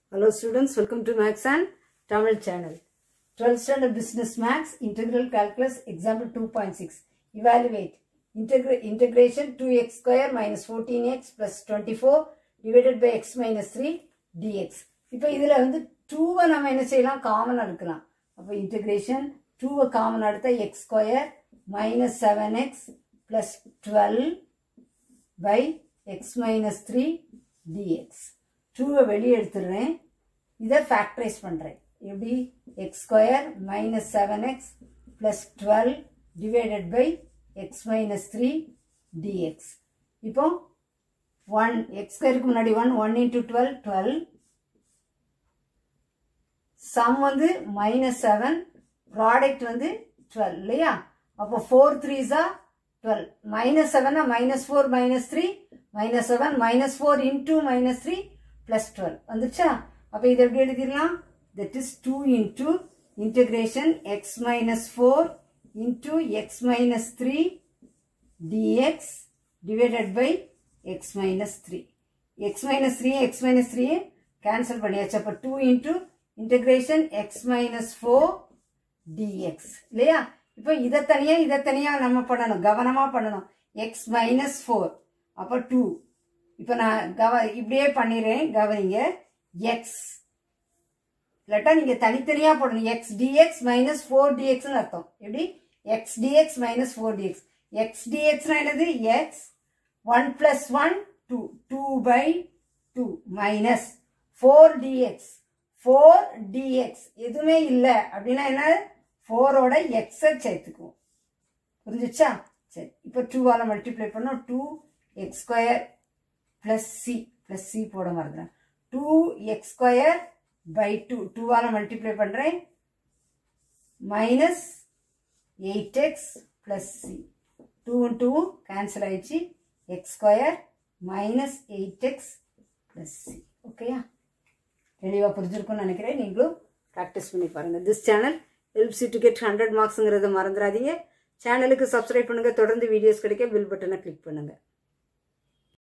Hello students, welcome to Max and Tamil channel. 12th standard business max integral calculus example 2.6. Evaluate Integra- integration 2x square minus 14x plus 24 divided by x minus 3 dx. இப்போ இதில் வந்து டூவை நம்ம என்ன செய்யலாம் common எடுக்கலாம் அப்போ integration டூவை காமன் எடுத்தா x square minus seven x plus twelve by x minus three dx டூவை வெளியே எடுத்துடுறேன் இதை ஃபேக்டரைஸ் பண்ணுறேன் எப்படி x square minus seven x plus twelve divided by x minus three dx இப்போ ஒன் எக்ஸ் ஸ்கொயருக்கு முன்னாடி one one into twelve twelve sum வந்து மைனஸ் செவன் ப்ராடக்ட் வந்து டுவெல் இல்லையா அப்போ ஃபோர் த்ரீஸா டுவெல் மைனஸ் செவனா minus four minus three minus seven minus four into minus three plus twelve வந்துச்சா அப்போ இதை எப்படி எழுதிடலாம் that is two into integration x minus four into x minus three dx divided by x minus three x minus three x minus three cancel பண்ணியாச்சு அப்போ two into integration x minus four dx இல்லையா இப்போ இதை தனியாக இதை தனியாக நம்ம பண்ணணும் கவனமாக பண்ணணும் எக்ஸ் மைனஸ் ஃபோர் அப்போ டூ இப்போ நான் கவ இப்படியே பண்ணிடுறேன் கவனிங்க எக்ஸ் இல்லாட்டா நீங்கள் தனித்தனியாக போடணும் எக்ஸ் டிஎக்ஸ் மைனஸ் ஃபோர் டிஎக்ஸ்னு அர்த்தம் எப்படி x dx minus four dx x டிஎக்ஸ்னா என்னது x one plus one two two by two minus four dx four dx எதுவுமே இல்லை அப்படின்னா என்ன ஃபோரோட எக்ஸை சேர்த்துக்குவோம் புரிஞ்சிச்சா சரி இப்போ டூவால் மல்டிப்ளை பண்ணோம் two x square plus c plus c போட மறந்துறேன் two x square by two டூவால் மல்டிப்ளை பண்ணுறேன் minus eight x plus c two two cancel ஆயிடுச்சு x square minus eight x plus c ஓகேயா தெளிவாக புரிஞ்சிருக்கும்னு நினைக்கிறேன் நீங்களும் ப்ராக்டிஸ் பண்ணி பாருங்கள் this channel helps to get hundred மார்க்ஸுங்கிறத மறந்துடாதீங்க சேனலுக்கு சப்ஸ்கிரைப் பண்ணுங்கள் தொடர்ந்து வீடியோஸ் கிடைக்க பில் பட்டனை கிளிக் பண்ணுங்கள்